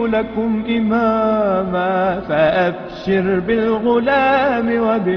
لكم إماما فأبشر بالغلام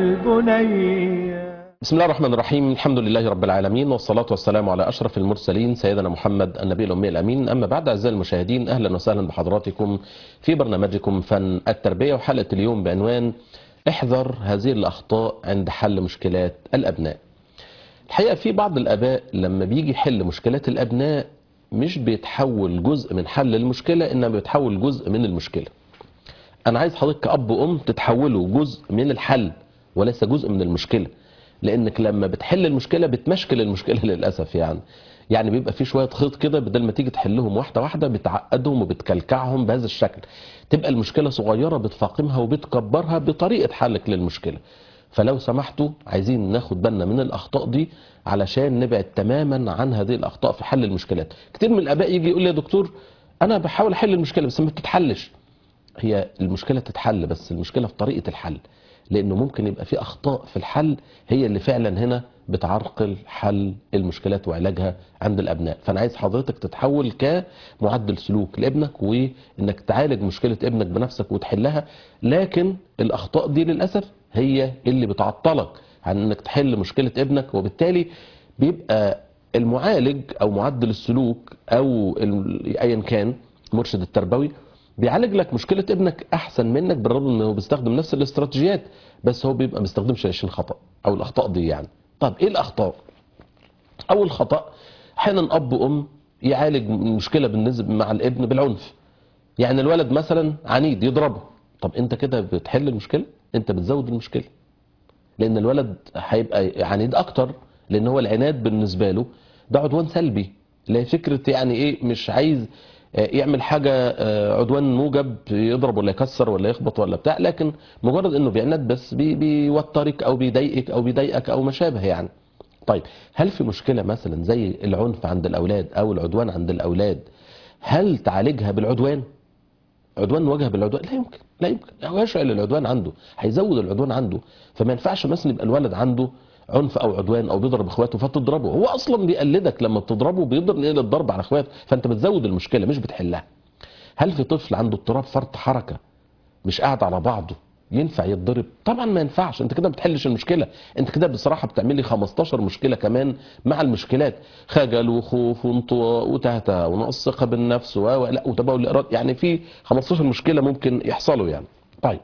وبالبني بسم الله الرحمن الرحيم الحمد لله رب العالمين والصلاة والسلام على أشرف المرسلين سيدنا محمد النبي الأمي الأمين أما بعد أعزائي المشاهدين أهلا وسهلا بحضراتكم في برنامجكم فن التربية وحلقة اليوم بعنوان احذر هذه الأخطاء عند حل مشكلات الأبناء الحقيقة في بعض الآباء لما بيجي يحل مشكلات الأبناء مش بيتحول جزء من حل المشكلة إنما بيتحول جزء من المشكلة أنا عايز حضرتك كأب وأم تتحولوا جزء من الحل وليس جزء من المشكلة لانك لما بتحل المشكله بتمشكل المشكله للاسف يعني يعني بيبقى في شويه خيط كده بدل ما تيجي تحلهم واحده واحده بتعقدهم وبتكلكعهم بهذا الشكل تبقى المشكله صغيره بتفاقمها وبتكبرها بطريقه حلك للمشكله فلو سمحتوا عايزين ناخد بالنا من الاخطاء دي علشان نبعد تماما عن هذه الاخطاء في حل المشكلات كتير من الاباء يجي يقول لي يا دكتور انا بحاول احل المشكله بس ما بتتحلش هي المشكله تتحل بس المشكله في طريقه الحل لانه ممكن يبقى في اخطاء في الحل هي اللي فعلا هنا بتعرقل حل المشكلات وعلاجها عند الابناء فانا عايز حضرتك تتحول كمعدل سلوك لابنك وانك تعالج مشكله ابنك بنفسك وتحلها لكن الاخطاء دي للاسف هي اللي بتعطلك عن انك تحل مشكله ابنك وبالتالي بيبقى المعالج او معدل السلوك او ايا كان مرشد التربوي بيعالج لك مشكلة ابنك أحسن منك بالرغم إنه بيستخدم نفس الاستراتيجيات بس هو بيبقى ما بيستخدمش 20 خطأ أو الأخطاء دي يعني. طب إيه الأخطاء؟ أول خطأ أحيانا أب وأم يعالج مشكلة بالنسبة مع الابن بالعنف. يعني الولد مثلا عنيد يضربه. طب أنت كده بتحل المشكلة؟ أنت بتزود المشكلة. لأن الولد هيبقى عنيد أكتر لأن هو العناد بالنسبة له ده عدوان سلبي. لا فكرة يعني إيه مش عايز يعمل حاجة عدوان موجب يضرب ولا يكسر ولا يخبط ولا بتاع لكن مجرد انه بيعناد بس بي بيوترك او بيضايقك او بيضايقك او ما شابه يعني طيب هل في مشكلة مثلا زي العنف عند الاولاد او العدوان عند الاولاد هل تعالجها بالعدوان عدوان نواجهها بالعدوان لا يمكن لا يمكن هو يشعل العدوان عنده هيزود العدوان عنده فما ينفعش مثلا يبقى الولد عنده عنف او عدوان او بيضرب اخواته فتضربه هو اصلا بيقلدك لما بتضربه بيقدر ينقل الضرب على اخواته فانت بتزود المشكله مش بتحلها هل في طفل عنده اضطراب فرط حركه مش قاعد على بعضه ينفع يتضرب طبعا ما ينفعش انت كده ما بتحلش المشكله انت كده بصراحه بتعمل لي 15 مشكله كمان مع المشكلات خجل وخوف وانطواء وتهته ونقص ثقه بالنفس و لا وتبول الاراده يعني في 15 مشكله ممكن يحصلوا يعني طيب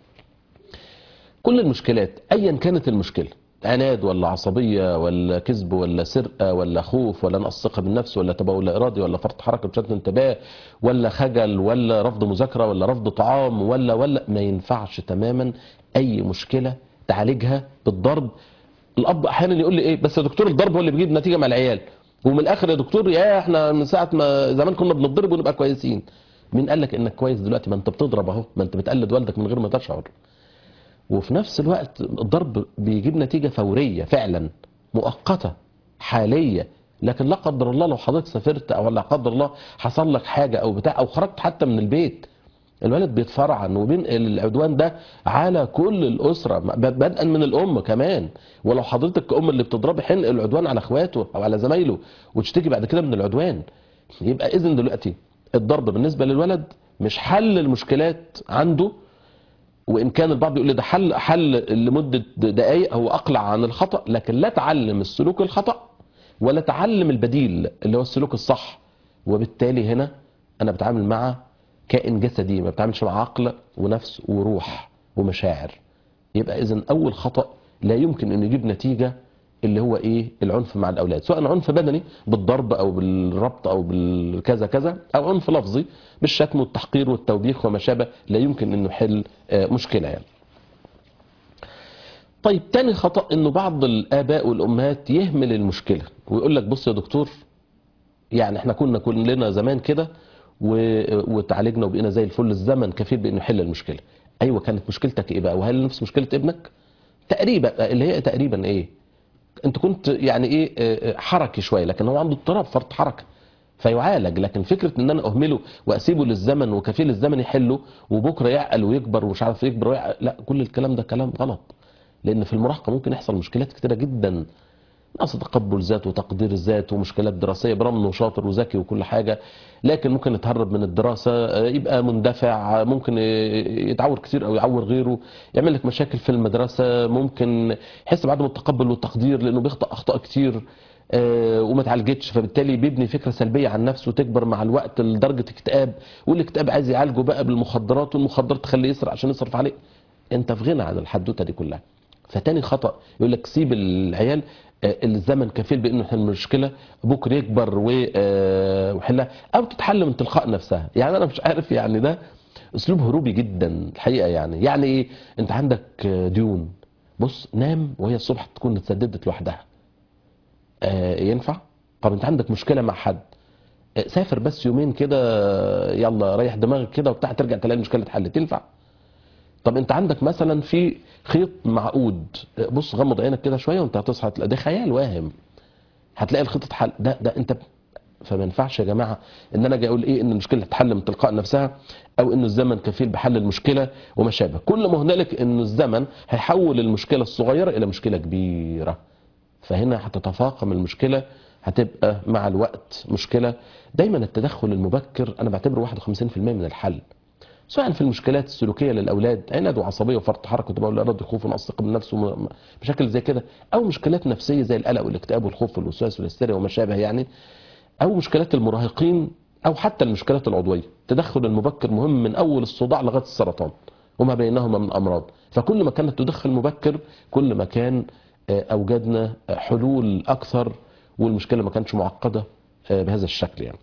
كل المشكلات ايا كانت المشكله عناد ولا عصبية ولا كذب ولا سرقة ولا خوف ولا نقص ثقة بالنفس ولا تبول إرادي ولا فرط حركة بشكل انتباه ولا خجل ولا رفض مذاكرة ولا رفض طعام ولا ولا ما ينفعش تماما أي مشكلة تعالجها بالضرب الأب أحيانا يقول لي إيه بس يا دكتور الضرب هو اللي بيجيب نتيجة مع العيال ومن الآخر يا دكتور يا إحنا من ساعة ما زمان كنا بنضرب ونبقى كويسين مين قال لك إنك كويس دلوقتي ما أنت بتضرب أهو ما أنت بتقلد والدك من غير ما تشعر وفي نفس الوقت الضرب بيجيب نتيجة فورية فعلا مؤقتة حالية لكن لا قدر الله لو حضرتك سافرت او لا قدر الله حصل لك حاجة او بتاع او خرجت حتى من البيت الولد بيتفرعن وبينقل العدوان ده على كل الاسره بدءا من الام كمان ولو حضرتك كأم اللي بتضربي حنقل العدوان على اخواته او على زمايله وتشتكي بعد كده من العدوان يبقى اذن دلوقتي الضرب بالنسبه للولد مش حل المشكلات عنده وان كان البعض يقول لي ده حل حل لمده دقائق هو اقلع عن الخطا لكن لا تعلم السلوك الخطا ولا تعلم البديل اللي هو السلوك الصح وبالتالي هنا انا بتعامل مع كائن جسدي ما بتعاملش مع عقل ونفس وروح ومشاعر يبقى اذا اول خطا لا يمكن انه يجيب نتيجه اللي هو ايه العنف مع الاولاد سواء عنف بدني بالضرب او بالربط او بالكذا كذا او عنف لفظي بالشتم والتحقير والتوبيخ وما شابه لا يمكن انه يحل مشكله يعني طيب تاني خطأ انه بعض الاباء والامهات يهمل المشكله ويقول لك بص يا دكتور يعني احنا كنا كلنا زمان كده وتعالجنا وبقينا زي الفل الزمن كفيل بانه يحل المشكله ايوه كانت مشكلتك ايه بقى وهل نفس مشكله ابنك تقريبا اللي هي تقريبا ايه انت كنت يعني ايه حركي شويه لكن هو عنده اضطراب فرط حركه فيعالج لكن فكره ان انا اهمله واسيبه للزمن وكفيل الزمن يحله وبكره يعقل ويكبر ومش عارف يكبر ويعقل لا كل الكلام ده كلام غلط لان في المراهقه ممكن يحصل مشكلات كتيره جدا نقص تقبل ذات وتقدير الذات ومشكلات دراسيه برغم انه شاطر وذكي وكل حاجه لكن ممكن يتهرب من الدراسه آه، يبقى مندفع آه، ممكن ي- يتعور كتير او يعور غيره يعمل لك مشاكل في المدرسه ممكن يحس بعدم التقبل والتقدير لانه بيخطئ اخطاء كتير آه، وما اتعالجتش فبالتالي بيبني فكره سلبيه عن نفسه تكبر مع الوقت لدرجه اكتئاب والاكتئاب عايز يعالجه بقى بالمخدرات والمخدرات تخليه يسرق عشان يصرف عليه انت في غنى عن الحدوته دي كلها فتاني خطا يقول لك سيب العيال آه، الزمن كفيل بانه يحل المشكله بكره يكبر و- آه، ويحلها او تتحل من تلقاء نفسها يعني انا مش عارف يعني ده اسلوب هروبي جدا الحقيقه يعني يعني ايه انت عندك آه، ديون بص نام وهي الصبح تكون اتسددت لوحدها آه، ينفع طب انت عندك مشكله مع حد آه، سافر بس يومين كده آه، يلا ريح دماغك كده وبتاع ترجع تلاقي المشكله اتحلت ينفع طب انت عندك مثلا في خيط معقود آه، بص غمض عينك كده شويه وانت هتصحى تلاقي ده خيال واهم هتلاقي الخيط اتحل ده ده انت فما ينفعش يا جماعه ان انا اجي اقول ايه ان المشكله تتحل من تلقاء نفسها او ان الزمن كفيل بحل المشكله وما شابه كل ما هنالك ان الزمن هيحول المشكله الصغيره الى مشكله كبيره فهنا هتتفاقم المشكله هتبقى مع الوقت مشكله دايما التدخل المبكر انا بعتبره 51% من الحل سواء في المشكلات السلوكيه للاولاد عناد وعصبيه وفرط حركه وتبقى الاولاد خوف ونقص ثقه بالنفس ومشاكل زي كده او مشكلات نفسيه زي القلق والاكتئاب والخوف والوسواس والهستيريا وما شابه يعني او مشكلات المراهقين او حتى المشكلات العضويه التدخل المبكر مهم من اول الصداع لغايه السرطان وما بينهما من امراض فكل ما كان التدخل مبكر كل ما كان آه، اوجدنا آه، حلول اكثر والمشكله ما كانتش معقده آه، بهذا الشكل يعني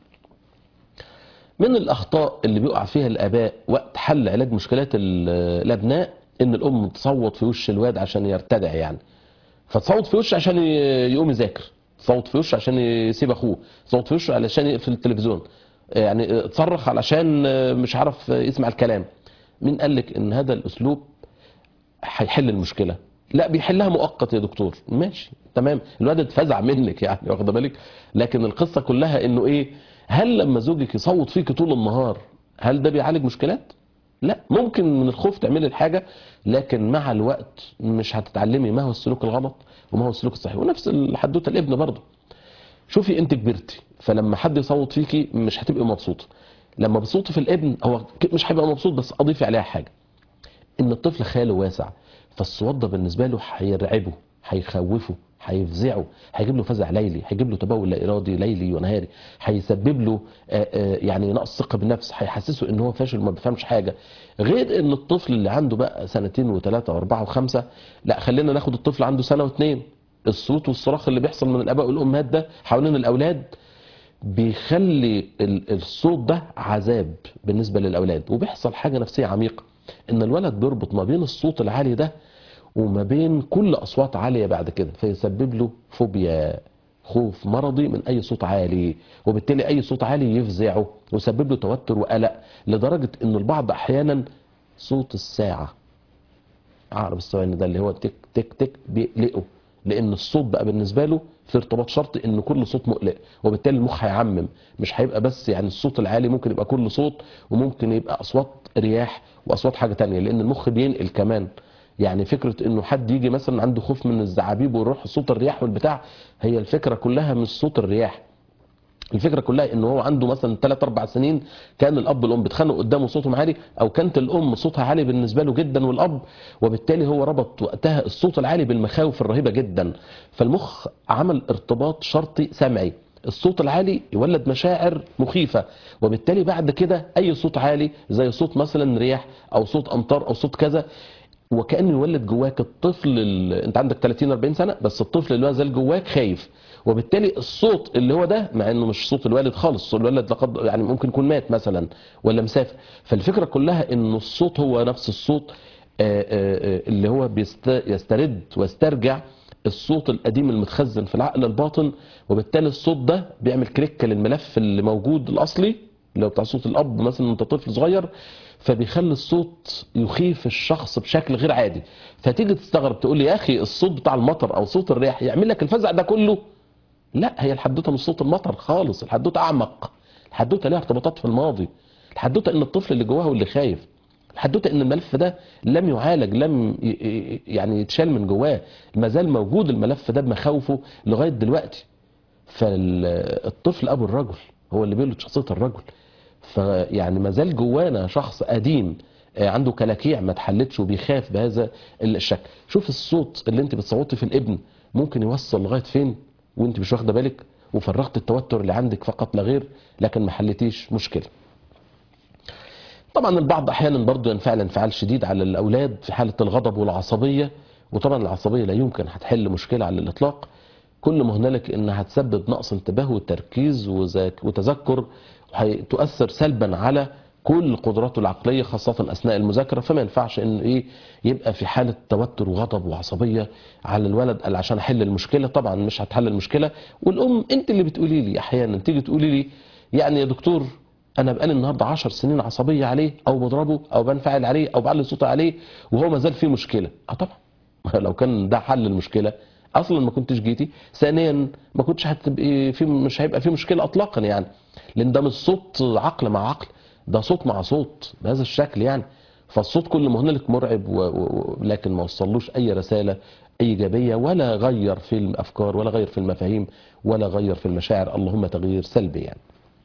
من الاخطاء اللي بيقع فيها الاباء وقت حل علاج مشكلات ال- الابناء ان الام تصوت في وش الواد عشان يرتدع يعني فتصوت في وشه عشان ي- يقوم يذاكر تصوت في وشه عشان يسيب اخوه تصوت في وشه علشان يقفل التلفزيون يعني تصرخ علشان مش عارف يسمع الكلام مين قال لك ان هذا الاسلوب هيحل المشكله لا بيحلها مؤقت يا دكتور ماشي تمام الواد اتفزع منك يعني واخد بالك لكن القصه كلها انه ايه هل لما زوجك يصوت فيك طول النهار هل ده بيعالج مشكلات لا ممكن من الخوف تعملي الحاجه لكن مع الوقت مش هتتعلمي ما هو السلوك الغلط وما هو السلوك الصحيح ونفس الحدوته الابن برضه شوفي انت كبرتي فلما حد يصوت فيكي مش هتبقي مبسوطه لما بتصوتي في الابن هو ك- مش هيبقى مبسوط بس اضيفي عليها حاجه ان الطفل خياله واسع فالصوت ده بالنسبه له هيرعبه هيخوفه هيفزعه هيجيب له فزع ليلي هيجيب له تبول لا ارادي ليلي ونهاري هيسبب له آه، آه، يعني نقص ثقه بالنفس هيحسسه ان هو فاشل وما بيفهمش حاجه غير ان الطفل اللي عنده بقى سنتين وثلاثه واربعه وخمسه لا خلينا ناخد الطفل عنده سنه واثنين الصوت والصراخ اللي بيحصل من الاباء والامهات ده حوالين الاولاد بيخلي ال- الصوت ده عذاب بالنسبه للاولاد وبيحصل حاجه نفسيه عميقه ان الولد بيربط ما بين الصوت العالي ده وما بين كل اصوات عاليه بعد كده فيسبب له فوبيا خوف مرضي من اي صوت عالي وبالتالي اي صوت عالي يفزعه ويسبب له توتر وقلق لدرجه ان البعض احيانا صوت الساعه عقرب الثواني ده اللي هو تك تك تك بيقلقه لان الصوت بقى بالنسبه له في ارتباط شرطي ان كل صوت مقلق وبالتالي المخ هيعمم مش هيبقى بس يعني الصوت العالي ممكن يبقى كل صوت وممكن يبقى اصوات رياح واصوات حاجه تانية لان المخ بينقل كمان يعني فكره انه حد يجي مثلا عنده خوف من الزعابيب ويروح صوت الرياح والبتاع هي الفكره كلها مش صوت الرياح الفكره كلها ان هو عنده مثلا 3 4 سنين كان الاب والام بيتخانقوا قدامه صوتهم عالي او كانت الام صوتها عالي بالنسبه له جدا والاب وبالتالي هو ربط وقتها الصوت العالي بالمخاوف الرهيبه جدا فالمخ عمل ارتباط شرطي سمعي الصوت العالي يولد مشاعر مخيفه وبالتالي بعد كده اي صوت عالي زي صوت مثلا رياح او صوت امطار او صوت كذا وكانه يولد جواك الطفل ال... انت عندك 30 40 سنه بس الطفل اللي هو زال جواك خايف وبالتالي الصوت اللي هو ده مع انه مش صوت الوالد خالص صوت الوالد لقد يعني ممكن يكون مات مثلا ولا مسافر فالفكره كلها انه الصوت هو نفس الصوت آه، آه، آه، اللي هو بيست... يسترد ويسترجع الصوت القديم المتخزن في العقل الباطن وبالتالي الصوت ده بيعمل كليكه للملف اللي موجود الاصلي اللي هو بتاع صوت الاب مثلا وانت طفل صغير فبيخلي الصوت يخيف الشخص بشكل غير عادي فتيجي تستغرب تقول لي يا اخي الصوت بتاع المطر او صوت الرياح يعمل لك الفزع ده كله لا هي الحدوته مش صوت المطر خالص الحدوته اعمق الحدوته ليها ارتباطات في الماضي الحدوته ان الطفل اللي جواه هو اللي خايف الحدوته ان الملف ده لم يعالج لم ي- ي- يعني يتشال من جواه ما زال موجود الملف ده بمخاوفه لغايه دلوقتي فالطفل ابو الرجل هو اللي بيولد شخصيه الرجل فيعني ما زال جوانا شخص قديم آه، عنده كلاكيع ما اتحلتش وبيخاف بهذا الشكل شوف الصوت اللي انت بتصوتي في الابن ممكن يوصل لغايه فين وانت مش واخده بالك وفرغت التوتر اللي عندك فقط لا غير لكن ما حلتيش مشكله طبعا البعض احيانا برضه ينفعل انفعال شديد على الاولاد في حاله الغضب والعصبيه وطبعا العصبيه لا يمكن هتحل مشكله على الاطلاق كل ما هنالك انها هتسبب نقص انتباه وتركيز وذاك- وتذكر وهتؤثر سلبا على كل قدراته العقليه خاصه اثناء المذاكره فما ينفعش ان ايه يبقى في حاله توتر وغضب وعصبيه على الولد قال عشان احل المشكله طبعا مش هتحل المشكله والام انت اللي بتقولي لي احيانا تيجي تقولي لي يعني يا دكتور انا بقالي النهارده 10 سنين عصبيه عليه او بضربه او بنفعل عليه او بعلي صوتي عليه وهو ما زال فيه مشكله اه طبعا لو كان ده حل المشكله اصلا ما كنتش جيتي ثانيا ما كنتش هتبقي في مش هيبقى في مشكله اطلاقا يعني لان ده مش صوت عقل مع عقل ده صوت مع صوت بهذا الشكل يعني فالصوت كل ما هنالك مرعب و... و... لكن ما وصلوش اي رساله ايجابيه ولا غير في الافكار ولا غير في المفاهيم ولا غير في المشاعر اللهم تغيير سلبي يعني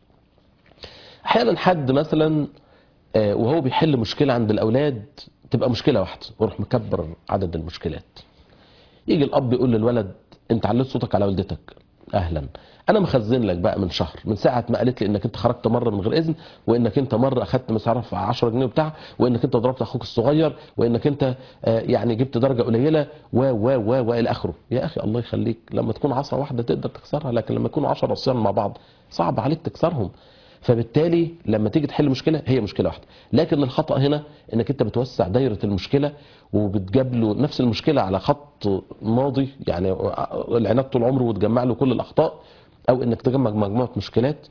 احيانا حد مثلا آه، وهو بيحل مشكله عند الاولاد تبقى مشكله واحده ويروح مكبر عدد المشكلات يجي الاب يقول للولد انت عليت صوتك على والدتك اهلا انا مخزن لك بقى من شهر من ساعه ما قالت لي انك انت خرجت مره من غير اذن وانك انت مره اخدت مش عارف 10 جنيه بتاع وانك انت ضربت اخوك الصغير وانك انت آه، يعني جبت درجه قليله و و و والى اخره يا اخي الله يخليك لما تكون عصا واحده تقدر تكسرها لكن لما يكونوا 10 عصيان مع بعض صعب عليك تكسرهم فبالتالي لما تيجي تحل مشكله هي مشكله واحده لكن الخطا هنا انك انت بتوسع دايره المشكله وبتجاب له نفس المشكله على خط ماضي يعني العناد طول عمره وتجمع له كل الاخطاء او انك تجمع مجموعه مشكلات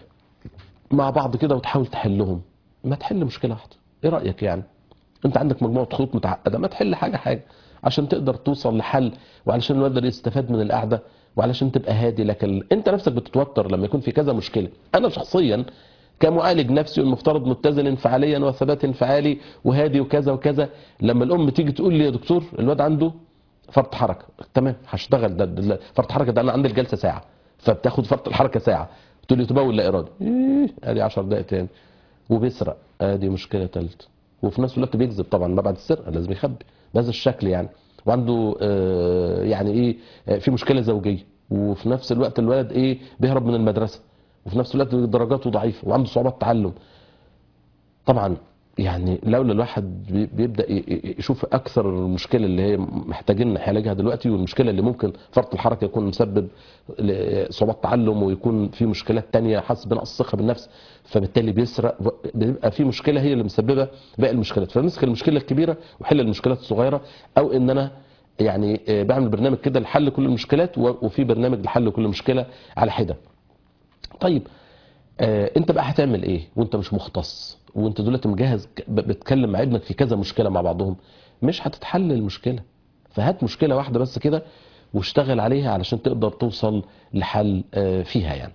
مع بعض كده وتحاول تحلهم ما تحل مشكله واحده ايه رايك يعني انت عندك مجموعه خطوط متعقده ما تحل حاجه حاجه عشان تقدر توصل لحل وعلشان الولد يستفاد من القعده وعلشان تبقى هادي لكن انت نفسك بتتوتر لما يكون في كذا مشكله انا شخصيا كمعالج نفسي والمفترض متزن انفعاليا وثبات انفعالي وهادي وكذا وكذا لما الام تيجي تقول لي يا دكتور الواد عنده فرط حركه تمام هشتغل ده, ده فرط حركه ده انا عندي الجلسه ساعه فبتاخد فرط الحركه ساعه تقول لي تبول لا ارادي ايه ادي 10 دقائق تاني وبيسرق ادي مشكله ثالثه وفي نفس الوقت بيكذب طبعا ما بعد السرقه لازم يخبي بهذا الشكل يعني وعنده آه يعني ايه آه في مشكله زوجيه وفي نفس الوقت الولد ايه بيهرب من المدرسه وفي نفس الوقت درجاته ضعيفه وعنده صعوبات تعلم طبعا يعني لولا الواحد بي- بيبدا ي- ي- يشوف اكثر المشكله اللي هي محتاجين نعالجها دلوقتي والمشكله اللي ممكن فرط الحركه يكون مسبب ل- صعوبات تعلم ويكون في مشكلات تانية حاسس بنقص الثقه بالنفس فبالتالي بيسرق بيبقى في مشكله هي اللي مسببه باقي المشكلات فنمسك المشكله الكبيره وحل المشكلات الصغيره او ان انا يعني آه، بعمل برنامج كده لحل كل المشكلات و- وفي برنامج لحل كل مشكله على حده طيب آه انت بقى هتعمل ايه وانت مش مختص وانت دلوقتي مجهز ك- ب- بتكلم مع ابنك في كذا مشكله مع بعضهم مش هتتحل المشكله فهات مشكله واحده بس كده واشتغل عليها علشان تقدر توصل لحل آه فيها يعني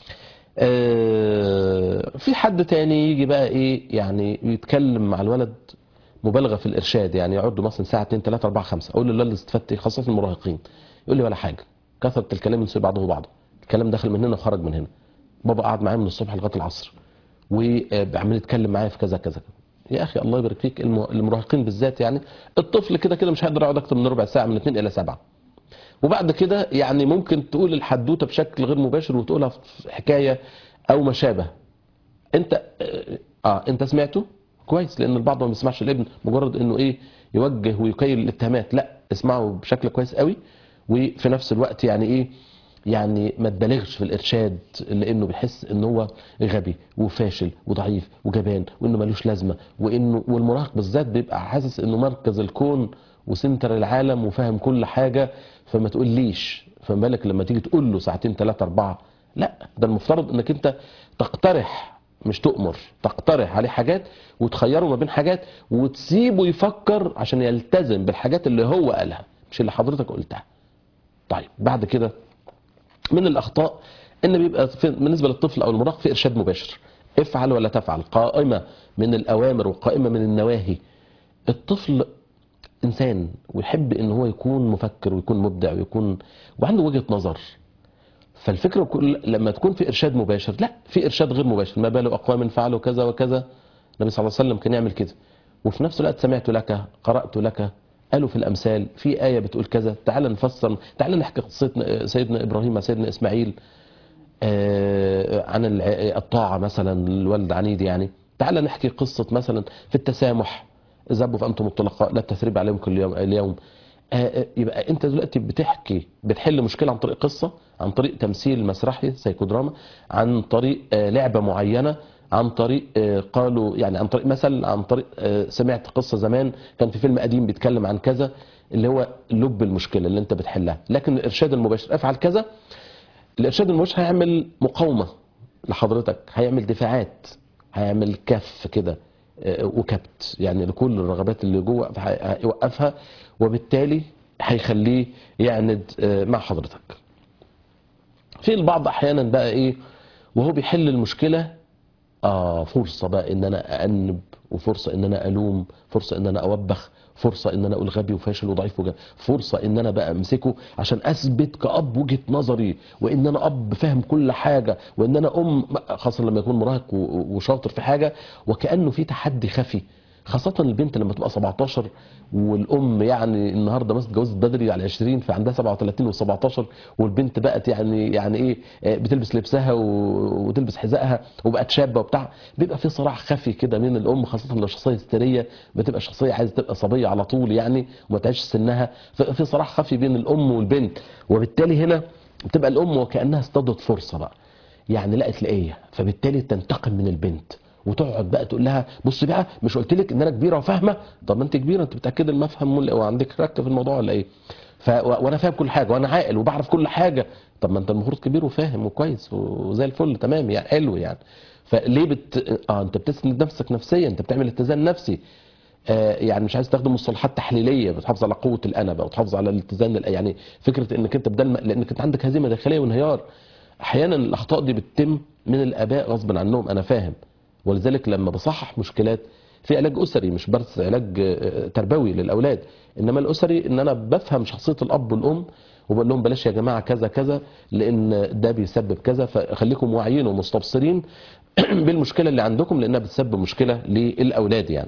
آه في حد تاني يجي بقى ايه يعني يتكلم مع الولد مبالغه في الارشاد يعني يقعد له مثلا ساعه 2 3 4 5 اقول للولد استفدت إيه؟ خاصه المراهقين يقول لي ولا حاجه كثره الكلام ينسي بعضه بعضا الكلام داخل من هنا وخرج من هنا بابا قعد معايا من الصبح لغايه العصر وعمال يتكلم معايا في كذا كذا يا اخي الله يبارك فيك الم- المراهقين بالذات يعني الطفل كده كده مش هيقدر يقعد اكتر من ربع ساعه من 2 الى 7 وبعد كده يعني ممكن تقول الحدوته بشكل غير مباشر وتقولها في حكايه او ما شابه انت اه انت سمعته كويس لان البعض ما بيسمعش الابن مجرد انه ايه يوجه ويقيل الاتهامات لا اسمعه بشكل كويس قوي وفي نفس الوقت يعني ايه يعني ما تبالغش في الارشاد لانه بيحس ان هو غبي وفاشل وضعيف وجبان وانه ملوش لازمه وانه والمراهق بالذات بيبقى حاسس انه مركز الكون وسنتر العالم وفاهم كل حاجه فما تقوليش فما بالك لما تيجي تقول له ساعتين ثلاثه اربعه لا ده المفترض انك انت تقترح مش تؤمر تقترح عليه حاجات وتخيره ما بين حاجات وتسيبه يفكر عشان يلتزم بالحاجات اللي هو قالها مش اللي حضرتك قلتها طيب بعد كده من الاخطاء ان بيبقى في بالنسبه للطفل او المراهق في ارشاد مباشر افعل ولا تفعل قائمة من الأوامر وقائمة من النواهي الطفل إنسان ويحب إن هو يكون مفكر ويكون مبدع ويكون وعنده وجهة نظر فالفكرة كل لما تكون في إرشاد مباشر لا في إرشاد غير مباشر ما باله أقوام فعلوا كذا وكذا النبي صلى الله عليه وسلم كان يعمل كده وفي نفس الوقت سمعت لك قرأت لك قالوا في الأمثال في آية بتقول كذا تعال نفسر تعال نحكي قصة سيدنا إبراهيم مع سيدنا إسماعيل آه، عن الع- الطاعة مثلا الوالد عنيد يعني تعال نحكي قصة مثلا في التسامح ذهبوا فأنتم الطلقاء لا تثريب عليهم كل يوم اليوم آه، آه، يبقى انت دلوقتي بتحكي بتحل مشكلة عن طريق قصة عن طريق تمثيل مسرحي سيكودراما عن طريق آه، لعبة معينة عن طريق آه، قالوا يعني عن طريق مثل عن طريق آه، سمعت قصة زمان كان في فيلم قديم بيتكلم عن كذا اللي هو لب المشكلة اللي انت بتحلها لكن الارشاد المباشر افعل كذا الارشاد المباشر هيعمل مقاومه لحضرتك هيعمل دفاعات هيعمل كف كده آه، وكبت يعني لكل الرغبات اللي جوه هيوقفها وبالتالي هيخليه يعند آه، مع حضرتك في البعض احيانا بقى ايه وهو بيحل المشكله اه فرصه بقى ان انا اانب وفرصه ان انا الوم فرصه ان انا اوبخ فرصه ان انا اقول غبي وفاشل وضعيف وجا فرصه ان انا بقى امسكه عشان اثبت كاب وجهه نظري وان انا اب فاهم كل حاجه وان انا ام خاصه لما يكون مراهق و- وشاطر في حاجه وكانه في تحدي خفي خاصة البنت لما تبقى 17 والأم يعني النهارده مثلا اتجوزت بدري على 20 فعندها 37 و17 والبنت بقت يعني يعني إيه آه، بتلبس لبسها و- وتلبس حذائها وبقت شابة وبتاع بيبقى في صراع خفي كده من الأم خاصة لو شخصية هستيرية بتبقى شخصية عايزة تبقى صبية على طول يعني وما تعيش سنها ففي صراع خفي بين الأم والبنت وبالتالي هنا بتبقى الأم وكأنها اصطادت فرصة بقى يعني لقت لقيه فبالتالي تنتقم من البنت وتقعد بقى تقول لها بص بقى مش قلت لك ان انا كبيره وفاهمه طب ما انت كبيره انت متاكد المفهم ولا- وعندك رك في الموضوع ولا ايه ف... و- وانا فاهم كل حاجه وانا عاقل وبعرف كل حاجه طب ما انت المفروض كبير وفاهم وكويس وزي الفل تمام يعني حلو يعني فليه بت... اه انت بتسند نفسك نفسيا انت بتعمل اتزان نفسي آه، يعني مش عايز تستخدم مصطلحات تحليليه بتحافظ على قوه الانا بقى وتحافظ على الاتزان ال- يعني فكره انك انت بدل ما لانك انت عندك هزيمه داخليه وانهيار احيانا الاخطاء دي بتتم من الاباء غصبا عنهم انا فاهم ولذلك لما بصحح مشكلات في علاج اسري مش بس علاج آه، تربوي للاولاد انما الاسري ان انا بفهم شخصيه الاب والام وبقول لهم بلاش يا جماعه كذا كذا لان ده بيسبب كذا فخليكم واعيين ومستبصرين بالمشكله اللي عندكم لانها بتسبب مشكله للاولاد يعني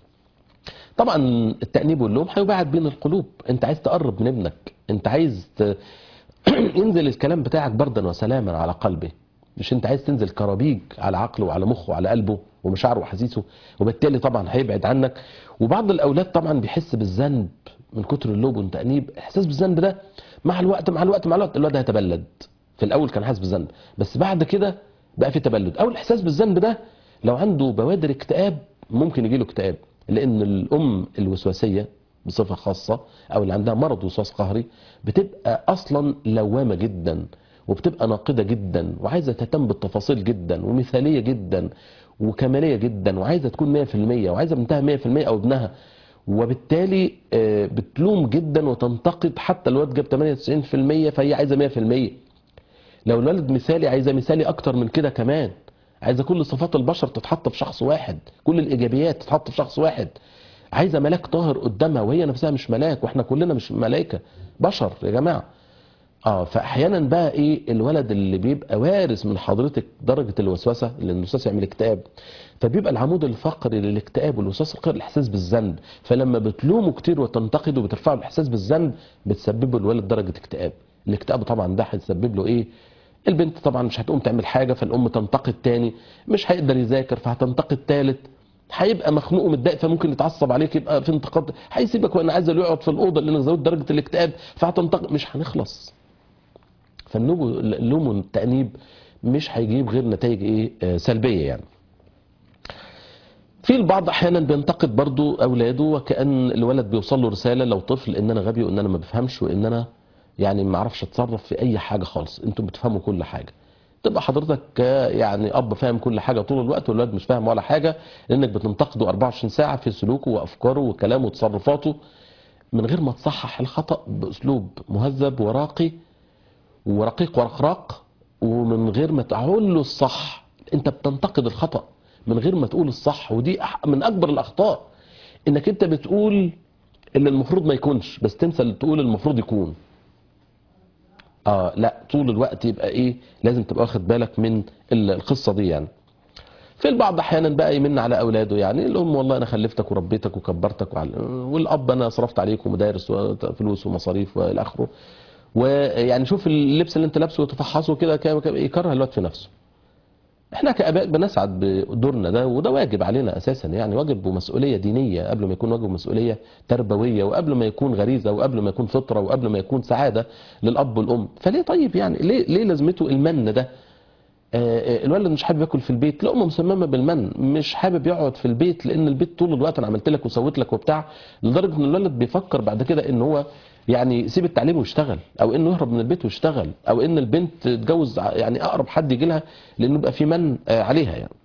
طبعا التأنيب واللوم هيبعد بين القلوب انت عايز تقرب من ابنك انت عايز ت... ينزل الكلام بتاعك بردا وسلاما على قلبه مش انت عايز تنزل كرابيج على عقله وعلى مخه وعلى قلبه ومشاعره واحاسيسه وبالتالي طبعا هيبعد عنك وبعض الاولاد طبعا بيحس بالذنب من كتر اللوم والتأنيب احساس بالذنب ده مع الوقت مع الوقت مع الوقت الواد هيتبلد في الاول كان حاسس بالذنب بس بعد كده بقى في تبلد او الاحساس بالذنب ده لو عنده بوادر اكتئاب ممكن يجي له اكتئاب لان الام الوسواسيه بصفه خاصه او اللي عندها مرض وسواس قهري بتبقى اصلا لوامه جدا وبتبقى ناقده جدا وعايزه تهتم بالتفاصيل جدا ومثاليه جدا وكماليه جدا وعايزه تكون 100% وعايزه بنتها 100% او ابنها وبالتالي آه، بتلوم جدا وتنتقد حتى الواد جاب 98% فهي عايزه 100% لو الولد مثالي عايزه مثالي اكتر من كده كمان عايزه كل صفات البشر تتحط في شخص واحد كل الايجابيات تتحط في شخص واحد عايزه ملاك طاهر قدامها وهي نفسها مش ملاك واحنا كلنا مش ملائكه بشر يا جماعه اه فاحيانا بقى ايه الولد اللي بيبقى وارث من حضرتك درجه الوسوسه لان الوسواس يعمل اكتئاب فبيبقى العمود الفقري للاكتئاب والوسواس القهري الاحساس بالذنب فلما بتلومه كتير وتنتقده وبترفعه الاحساس بالذنب بتسببه الولد درجه اكتئاب الاكتئاب طبعا ده هيسبب له ايه البنت طبعا مش هتقوم تعمل حاجه فالام تنتقد تاني مش هيقدر يذاكر فهتنتقد تالت هيبقى مخنوق ومتضايق فممكن يتعصب عليك يبقى في انتقاد هيسيبك وانا عايز يقعد في الاوضه لانك زودت درجه الاكتئاب فهتنتقد مش هنخلص فاللوم اللوم والتأنيب مش هيجيب غير نتائج ايه آه، سلبية يعني في البعض احيانا بينتقد برضو اولاده وكأن الولد بيوصل له رسالة لو طفل ان انا غبي وان انا ما بفهمش وان انا يعني ما اعرفش اتصرف في اي حاجة خالص انتوا بتفهموا كل حاجة تبقى حضرتك آه، يعني اب فاهم كل حاجة طول الوقت والولد مش فاهم ولا حاجة لانك بتنتقده 24 ساعة في سلوكه وافكاره وكلامه وتصرفاته من غير ما تصحح الخطأ باسلوب مهذب وراقي ورقيق ورقراق ومن غير ما تقول له الصح انت بتنتقد الخطأ من غير ما تقول الصح ودي أح- من اكبر الاخطاء انك انت بتقول اللي المفروض ما يكونش بس تنسى اللي تقول المفروض يكون اه لا طول الوقت يبقى ايه لازم تبقى واخد بالك من ال- القصه دي يعني في البعض احيانا بقى يمن على اولاده يعني الام والله انا خلفتك وربيتك وكبرتك وعل... والاب انا صرفت عليك ومدارس وفلوس ومصاريف والى اخره ويعني شوف اللبس اللي انت لابسه وتفحصه كده كده- كده يكره الواد في نفسه احنا كاباء بنسعد بدورنا ده وده واجب علينا اساسا يعني واجب ومسؤوليه دينيه قبل ما يكون واجب ومسؤوليه تربويه وقبل ما يكون غريزه وقبل ما يكون فطره وقبل ما يكون سعاده للاب والام فليه طيب يعني ليه ليه لازمته المن ده آه، آه، الولد مش حابب ياكل في البيت الام مصممه بالمن مش حابب يقعد في البيت لان البيت طول الوقت انا عملت لك وسويت لك وبتاع لدرجه ان الولد بيفكر بعد كده ان هو يعني يسيب التعليم ويشتغل او انه يهرب من البيت ويشتغل او ان البنت تتجوز ع- يعني اقرب حد يجي لها لانه يبقى في من آه، عليها يعني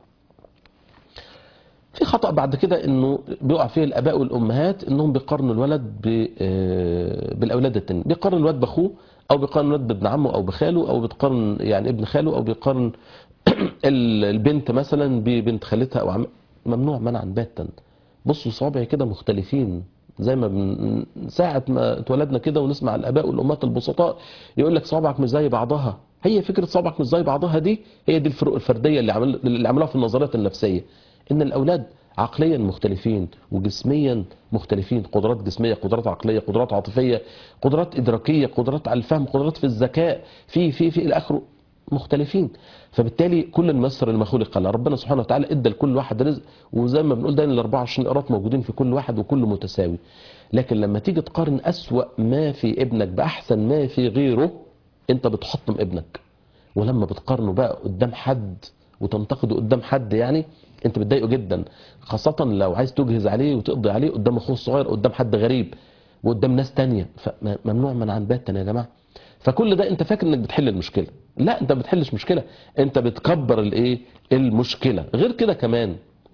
في خطأ بعد كده انه بيقع فيه الاباء والامهات انهم بيقارنوا الولد ب- آه، بالاولاد التانيين بيقارن الولد باخوه او بيقارن الولد بابن عمه او بخاله او بيقارن يعني ابن خاله او بيقارن ال- البنت مثلا ببنت خالتها او عم ممنوع منعا باتا بصوا صوابعي كده مختلفين زي ما من ساعة ما اتولدنا كده ونسمع الآباء والأمهات البسطاء يقول لك صوابعك مش زي بعضها هي فكرة صوابعك مش زي بعضها دي هي دي الفروق الفردية اللي عمل اللي عملوها في النظريات النفسية إن الأولاد عقليا مختلفين وجسميا مختلفين قدرات جسمية قدرات عقلية قدرات عاطفية قدرات إدراكية قدرات على الفهم قدرات في الذكاء في في في إلى آخره مختلفين فبالتالي كل المسر لما خلق له ربنا سبحانه وتعالى ادى لكل واحد رزق وزي ما بنقول دايما ال 24 قيراط موجودين في كل واحد وكله متساوي لكن لما تيجي تقارن أسوأ ما في ابنك بأحسن ما في غيره انت بتحطم ابنك ولما بتقارنه بقى قدام حد وتنتقده قدام حد يعني انت بتضايقه جدا خاصة لو عايز تجهز عليه وتقضي عليه قدام اخوه الصغير قدام حد غريب وقدام ناس تانية فممنوع من عن باتا يا جماعة فكل ده انت فاكر انك بتحل المشكلة لا انت ما بتحلش مشكلة انت بتكبر الايه المشكلة غير كده كمان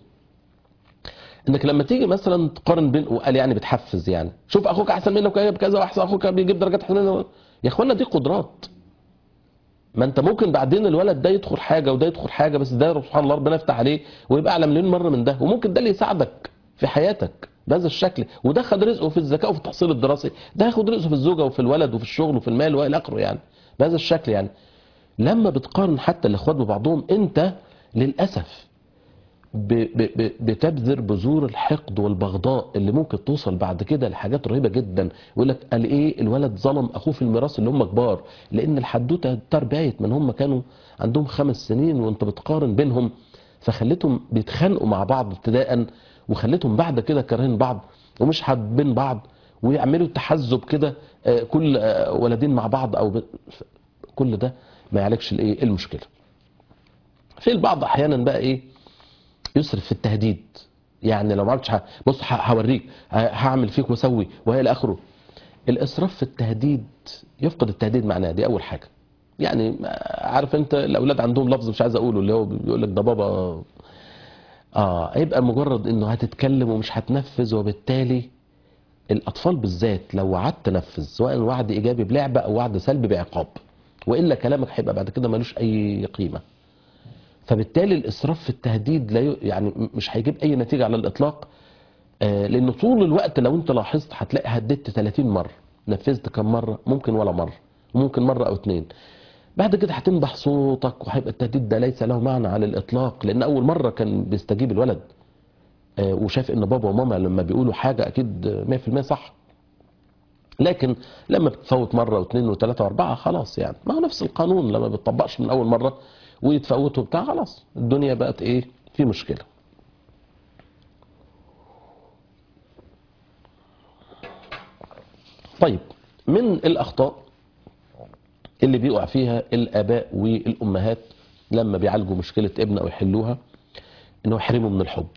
انك لما تيجي مثلا تقارن بين وقال يعني بتحفز يعني شوف اخوك احسن منك وجايب كذا واحسن اخوك بيجيب درجات احسن منك يا اخوانا دي قدرات ما انت ممكن بعدين الولد ده يدخل حاجه وده يدخل حاجه بس ده سبحان الله ربنا يفتح عليه ويبقى اعلى مليون مره من ده وممكن ده اللي يساعدك في حياتك بهذا الشكل وده خد رزقه في الذكاء وفي التحصيل الدراسي ده هياخد رزقه في الزوجه وفي الولد وفي الشغل وفي المال والى اخره يعني بهذا الشكل يعني لما بتقارن حتى الاخوات ببعضهم انت للاسف ب- ب- ب- بتبذر بذور الحقد والبغضاء اللي ممكن توصل بعد كده لحاجات رهيبه جدا يقول لك قال ايه الولد ظلم اخوه في الميراث اللي هم كبار لان الحدوته تربيت من هم كانوا عندهم خمس سنين وانت بتقارن بينهم فخليتهم بيتخانقوا مع بعض ابتداء وخليتهم بعد كده كارهين بعض ومش حابين بعض ويعملوا تحزب كده آه، كل آه، ولدين مع بعض او ب... ف- كل ده ما يعالجش الايه المشكله في البعض احيانا بقى ايه يسرف في التهديد يعني لو ما عملتش حاجه بص ه- هوريك ه- هعمل فيك واسوي والى اخره الاسراف في التهديد يفقد التهديد معناه دي اول حاجه يعني عارف انت الاولاد عندهم لفظ مش عايز اقوله اللي هو بيقول لك ده بابا اه هيبقى مجرد انه هتتكلم ومش هتنفذ وبالتالي الاطفال بالذات لو وعدت تنفذ سواء وعد ايجابي بلعبه او وعد سلبي بعقاب والا كلامك هيبقى بعد كده ملوش اي قيمه فبالتالي الاسراف في التهديد لا ي... يعني م- مش هيجيب اي نتيجه على الاطلاق آه لان طول الوقت لو انت لاحظت هتلاقي هددت 30 مره نفذت كم مره ممكن ولا مره وممكن مره او اتنين بعد كده هتنبح صوتك وهيبقى التهديد ده ليس له معنى على الاطلاق لان اول مره كان بيستجيب الولد آه وشاف ان بابا وماما لما بيقولوا حاجه اكيد 100% صح لكن لما بتفوت مره واثنين وثلاثه واربعه خلاص يعني ما هو نفس القانون لما بتطبقش من اول مره ويتفوتوا بتاع خلاص الدنيا بقت ايه في مشكله طيب من الاخطاء اللي بيقع فيها الاباء والامهات لما بيعالجوا مشكله ابن او يحلوها انه يحرمه من الحب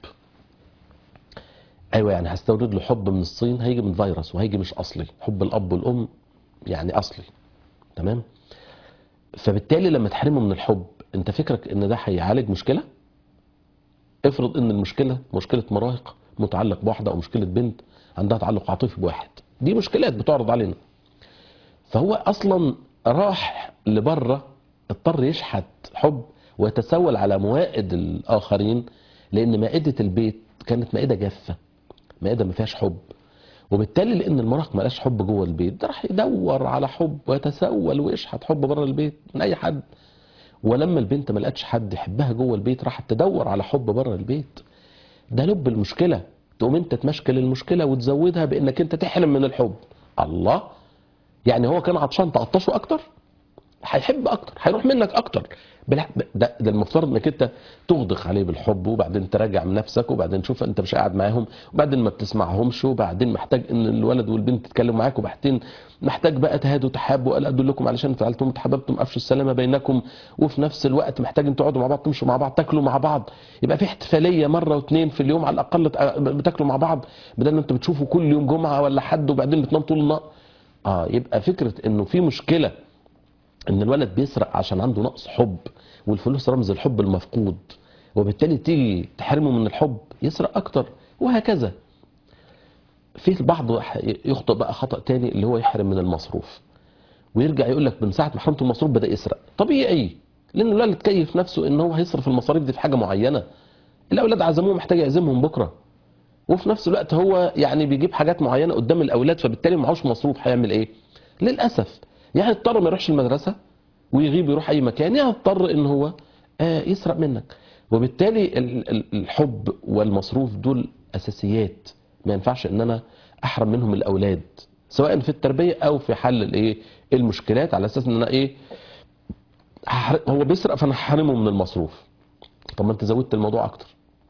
ايوه يعني هستورد له حب من الصين هيجي من فيروس وهيجي مش اصلي حب الاب والام يعني اصلي تمام فبالتالي لما تحرمه من الحب انت فكرك ان ده هيعالج مشكله افرض ان المشكله مشكله مراهق متعلق بواحده او مشكله بنت عندها تعلق عاطفي بواحد دي مشكلات بتعرض علينا فهو اصلا راح لبره اضطر يشحت حب ويتسول على موائد الاخرين لان مائده البيت كانت مائده جافه مائده ما فيهاش حب وبالتالي لان المراهق ما لقاش حب جوه البيت ده راح يدور على حب ويتسول ويشحت حب بره البيت من اي حد ولما البنت ما لقتش حد يحبها جوه البيت راحت تدور على حب بره البيت ده لب المشكله تقوم انت تمشكل المشكله وتزودها بانك انت تحرم من الحب الله يعني هو كان عطشان تقطشه اكتر هيحب اكتر هيروح منك اكتر بلا- ده, ده المفترض انك انت تغدق عليه بالحب وبعدين تراجع من نفسك وبعدين تشوف انت مش قاعد معاهم وبعدين ما بتسمعهمش وبعدين محتاج ان الولد والبنت يتكلموا معاك وبعدين محتاج بقى تهادوا تحابوا الا ادلكم علشان فعلتم تحاببتم افشوا السلامه بينكم وفي نفس الوقت محتاج ان تقعدوا مع بعض تمشوا مع بعض تاكلوا مع بعض يبقى في احتفاليه مره واثنين في اليوم على الاقل تق- بتاكلوا مع بعض بدل ما انتوا بتشوفوا كل يوم جمعه ولا حد وبعدين بتنام طول النهار اه يبقى فكره انه في مشكله ان الولد بيسرق عشان عنده نقص حب والفلوس رمز الحب المفقود وبالتالي تيجي تحرمه من الحب يسرق اكتر وهكذا في البعض يخطئ بقى خطأ تاني اللي هو يحرم من المصروف ويرجع يقول لك من ساعه ما حرمته المصروف بدا يسرق طبيعي لان الولد كيف نفسه ان هو هيصرف المصاريف دي في حاجه معينه الاولاد عزموه محتاج يعزمهم بكره وفي نفس الوقت هو يعني بيجيب حاجات معينه قدام الاولاد فبالتالي معهوش مصروف هيعمل ايه للاسف يعني اضطر ما يروحش المدرسه ويغيب يروح اي مكان يعني اضطر ان هو آه، يسرق منك وبالتالي ال- ال- الحب والمصروف دول اساسيات ما ينفعش ان انا احرم منهم الاولاد سواء في التربيه او في حل الايه المشكلات على اساس ان انا ايه هحر- هو بيسرق فانا هحرمه من المصروف طب ما انت زودت الموضوع اكتر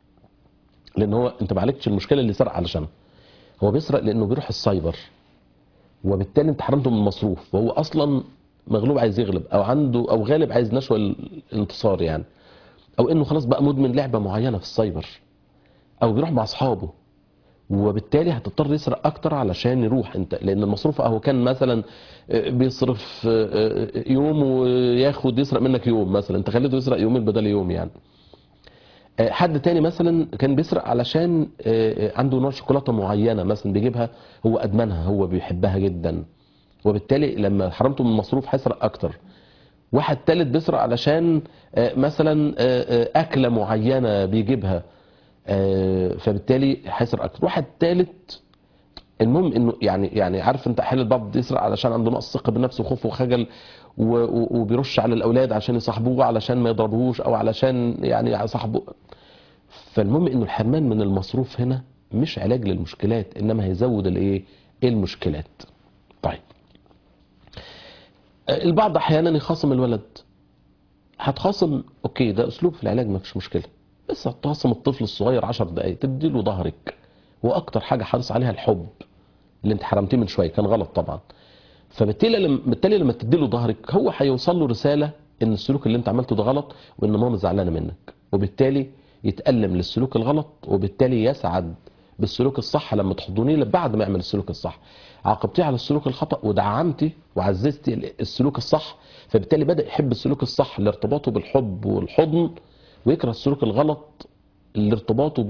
لان هو انت ما عالجتش المشكله اللي سرق علشانها هو بيسرق لانه بيروح السايبر وبالتالي انت حرمته من المصروف وهو اصلا مغلوب عايز يغلب او عنده او غالب عايز نشوى الانتصار يعني او انه خلاص بقى مدمن لعبه معينه في السايبر او بيروح مع اصحابه وبالتالي هتضطر يسرق اكتر علشان يروح انت لان المصروف اهو كان مثلا آه، بيصرف آه، آه، يوم وياخد يسرق منك يوم مثلا انت خليته يسرق يومين بدل يوم يعني آه، حد تاني مثلا كان بيسرق علشان آه، آه، عنده نوع شوكولاته معينه مثلا بيجيبها هو ادمنها هو بيحبها جدا وبالتالي لما حرمته من المصروف هيسرق اكتر واحد تالت بيسرق علشان آه، مثلا آه، آه، اكله معينه بيجيبها آه، فبالتالي هيسرق اكتر واحد تالت المهم انه يعني يعني عارف انت احيانا البعض يسرق علشان عنده نقص ثقه بالنفس وخوف وخجل و- و- وبيرش على الاولاد عشان يصاحبوه علشان ما يضربوهوش او علشان يعني يصاحبوه فالمهم انه الحرمان من المصروف هنا مش علاج للمشكلات انما هيزود الايه المشكلات طيب البعض احيانا يخاصم الولد هتخاصم اوكي ده اسلوب في العلاج ما فيش مشكله بس هتخاصم الطفل الصغير 10 دقائق تديله ظهرك واكتر حاجه حريص عليها الحب اللي انت حرمتيه من شويه كان غلط طبعا فبالتالي لما بالتالي لما تديله ظهرك هو هيوصل له رساله ان السلوك اللي انت عملته ده غلط وان ماما زعلانه منك وبالتالي يتألم للسلوك الغلط وبالتالي يسعد بالسلوك الصح لما تحضنيه بعد ما يعمل السلوك الصح عاقبتيه على السلوك الخطأ ودعمتي وعززتي السلوك الصح فبالتالي بدأ يحب السلوك الصح لارتباطه بالحب والحضن ويكره السلوك الغلط لارتباطه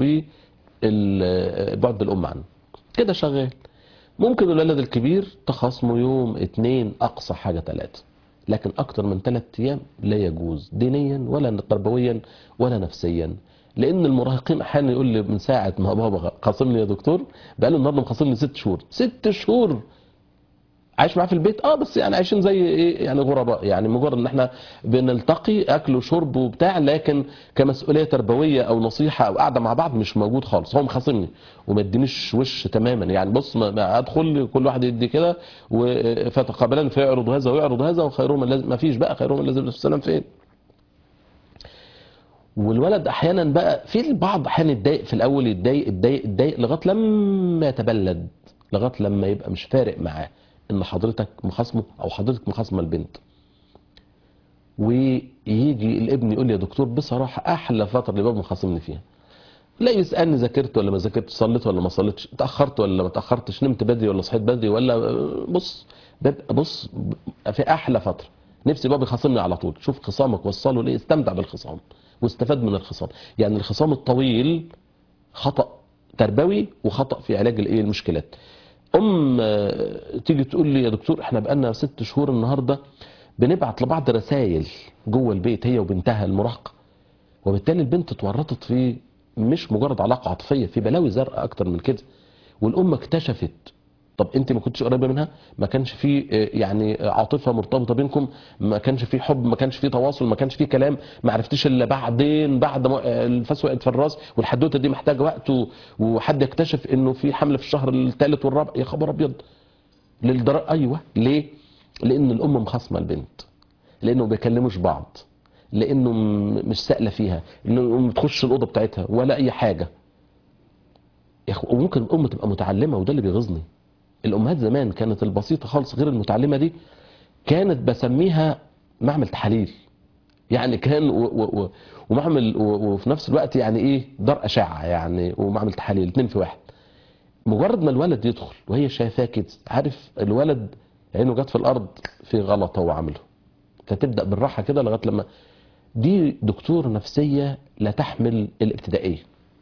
ببعد الأم عنه كده شغال ممكن الولد الكبير تخاصمه يوم اتنين أقصى حاجة تلاتة لكن أكتر من ثلاث أيام لا يجوز دينيا ولا تربويا ولا نفسيا لأن المراهقين أحيانا يقول لي من ساعة ما بابا خاصمني يا دكتور بقاله النهارده مخاصمني ست شهور ست شهور عايش معاه في البيت اه بس يعني عايشين زي ايه يعني غرباء يعني مجرد ان احنا بنلتقي اكل وشرب وبتاع لكن كمسؤوليه تربويه او نصيحه او قاعده مع بعض مش موجود خالص هو مخاصمني وما ادينيش وش تماما يعني بص ما- ما ادخل كل واحد يدي كده و- فتقابلان فيعرض هذا ويعرض هذا وخيرهم الذي ما فيش بقى خيرهم الذي يبدأ في السلام فين والولد احيانا بقى في البعض احيانا يتضايق في الاول يتضايق يتضايق يتضايق لغايه لما يتبلد لغايه لما يبقى مش فارق معاه ان حضرتك مخاصمه او حضرتك مخاصمه البنت ويجي الابن يقول لي يا دكتور بصراحه احلى فتره اللي بابا مخاصمني فيها لا يسالني ذاكرت ولا ما ذاكرتش صليت ولا ما صليتش اتاخرت ولا ما اتاخرتش نمت بدري ولا صحيت بدري ولا بص ببقى بص في احلى فتره نفسي بابا يخاصمني على طول شوف خصامك وصله ليه استمتع بالخصام واستفاد من الخصام يعني الخصام الطويل خطا تربوي وخطا في علاج الايه المشكلات ام آه، تيجي تقول لي يا دكتور احنا بقالنا ست شهور النهارده بنبعت لبعض رسائل جوه البيت هي وبنتها المراهقه وبالتالي البنت اتورطت في مش مجرد علاقه عاطفيه في بلاوي زرقاء اكتر من كده والام اكتشفت طب انت ما كنتش قريبه منها ما كانش في آه، يعني آه، عاطفه مرتبطه بينكم ما كانش في حب ما كانش في تواصل ما كانش في كلام ما عرفتيش الا بعدين بعد ما آه، الفاس وقعت في الراس والحدوته دي محتاجه وقت و- وحد يكتشف انه في حمل في الشهر الثالث والرابع يا خبر ابيض للدرجه ايوه ليه لان الام مخاصمه البنت لانه ما بيكلموش بعض لانه م- مش سائله فيها انه ما تخش الاوضه بتاعتها ولا اي حاجه يا أخو- وممكن الام تبقى متعلمه وده اللي بيغيظني الامهات زمان كانت البسيطه خالص غير المتعلمه دي كانت بسميها معمل تحاليل يعني كان و و و ومعمل و وفي نفس الوقت يعني ايه دار اشعه يعني ومعمل تحاليل اتنين في واحد مجرد ما الولد يدخل وهي شايفاه كده عارف الولد عينه جت في الارض في غلطه هو عمله فتبدا بالراحه كده لغايه لما دي دكتور نفسيه لا تحمل الابتدائيه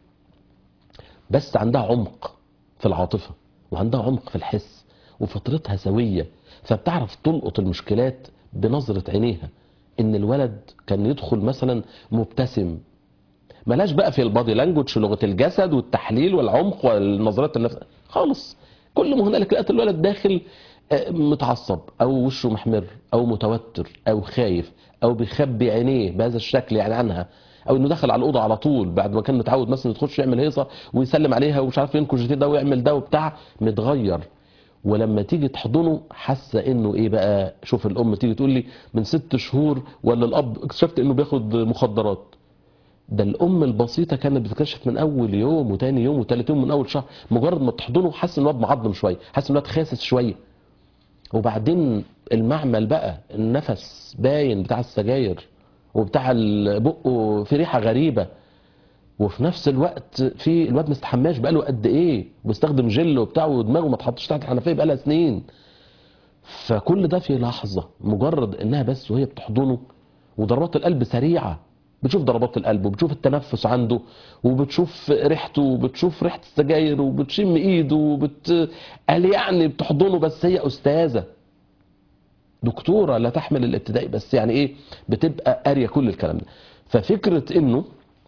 بس عندها عمق في العاطفه وعندها عمق في الحس وفطرتها سويه فبتعرف تلقط المشكلات بنظره عينيها ان الولد كان يدخل مثلا مبتسم ملاش بقى في البادي لانجوج لغه الجسد والتحليل والعمق والنظرات النفس خالص كل ما هنالك لقيت الولد داخل آه، متعصب او وشه محمر او متوتر او خايف او بيخبي عينيه بهذا الشكل يعني عنها او انه دخل على الاوضه على طول بعد ما كان متعود مثلا يخش يعمل هيصه ويسلم عليها ومش عارف ينكش ده ويعمل ده وبتاع متغير ولما تيجي تحضنه حاسه انه ايه بقى شوف الام تيجي تقول لي من ست شهور ولا الاب اكتشفت انه بياخد مخدرات ده الام البسيطه كانت بتكتشف من اول يوم وتاني يوم وتالت يوم من اول شهر مجرد ما تحضنه حاسس ان الواد معضم شويه حاسس ان الواد خاسس شويه وبعدين المعمل بقى النفس باين بتاع السجاير وبتاع بقه في ريحه غريبه وفي نفس الوقت في الواد مستحماش بقاله قد ايه وبيستخدم جل وبتاع ودماغه ما اتحطش تحت الحنفيه بقالها سنين فكل ده في لحظه مجرد انها بس وهي بتحضنه وضربات القلب سريعه بتشوف ضربات القلب وبتشوف التنفس عنده وبتشوف ريحته وبتشوف ريحه السجاير وبتشم ايده وبت قال يعني بتحضنه بس هي استاذه دكتوره لا تحمل الابتدائي بس يعني ايه بتبقى قاريه كل الكلام ده ففكره انه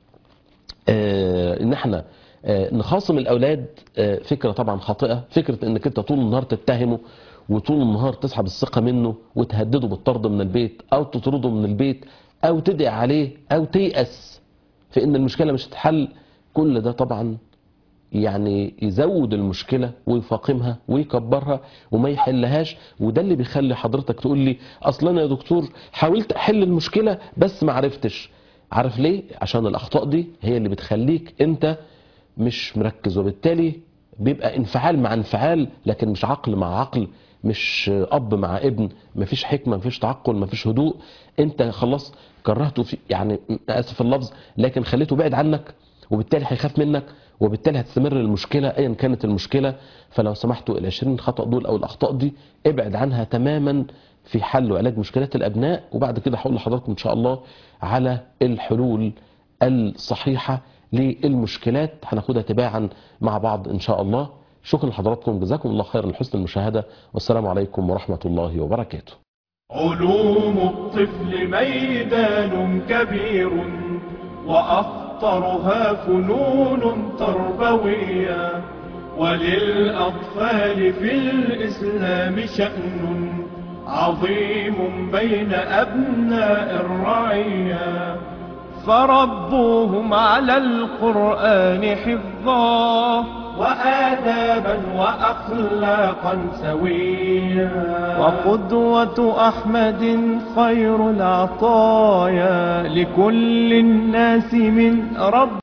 آه ان احنا آه نخاصم الاولاد آه فكره طبعا خاطئه فكره انك انت طول النهار تتهمه وطول النهار تسحب الثقه منه وتهدده بالطرد من البيت او تطرده من البيت او تدعي عليه او تيأس في ان المشكله مش هتتحل كل ده طبعا يعني يزود المشكلة ويفاقمها ويكبرها وما يحلهاش وده اللي بيخلي حضرتك تقول لي اصلا يا دكتور حاولت احل المشكلة بس ما عرفتش عارف ليه عشان الاخطاء دي هي اللي بتخليك انت مش مركز وبالتالي بيبقى انفعال مع انفعال لكن مش عقل مع عقل مش اب مع ابن مفيش حكمه مفيش تعقل مفيش هدوء انت خلاص كرهته في يعني اسف في اللفظ لكن خليته بعيد عنك وبالتالي هيخاف منك وبالتالي هتستمر المشكلة ايا كانت المشكلة فلو سمحتوا ال 20 خطأ دول او الاخطاء دي ابعد عنها تماما في حل وعلاج مشكلات الابناء وبعد كده هقول لحضراتكم ان شاء الله على الحلول الصحيحة للمشكلات هناخدها تباعا مع بعض ان شاء الله شكرا لحضراتكم جزاكم الله خيرا لحسن المشاهدة والسلام عليكم ورحمة الله وبركاته علوم الطفل ميدان كبير وأخطرها فنون تربوية وللأطفال في الإسلام شأن عظيم بين أبناء الرعية فربوهم على القرآن حفظا وآدابا وأخلاقا سويا وقدوة أحمد خير العطايا لكل الناس من رب